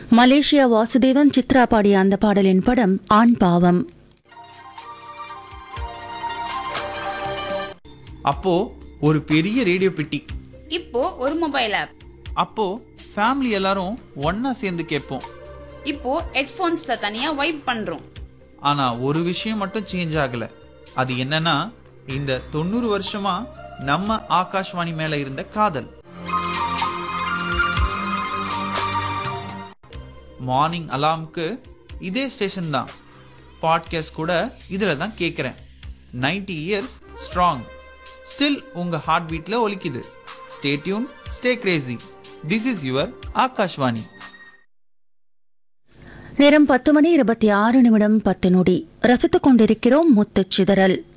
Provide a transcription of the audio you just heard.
Malaysia Vasudevan Chitra பாடிய அந்த பாடலின் படம் ஆண் பாவம் அப்போ ஒரு பெரிய ரேடியோ பெட்டி இப்போ ஒரு மொபைல் ஆப் அப்போ ஃபேமிலி எல்லாரும் ஒண்ணா சேர்ந்து கேட்போம் இப்போ ஹெட்ஃபோன்ஸ்ல தனியா வைப் பண்றோம் ஆனா ஒரு விஷயம் மட்டும் சேஞ்ச் ஆகல அது என்னன்னா இந்த தொண்ணூறு வருஷமா நம்ம ஆகாஷ்வாணி மேல இருந்த காதல் மார்னிங் அலார்ம்க்கு இதே ஸ்டேஷன் தான் பாட்காஸ்ட் கூட இதுல தான் கேட்குறேன் 90 இயர்ஸ் ஸ்ட்ராங் ஸ்டில் உங்க ஹார்ட் பீட்ல ஒலிக்குது stay tune stay crazy this is your Akashvani நேரம் பத்து மணி இருபத்தி ஆறு நிமிடம் பத்து நொடி ரசித்துக் கொண்டிருக்கிறோம் முத்துச் சிதறல்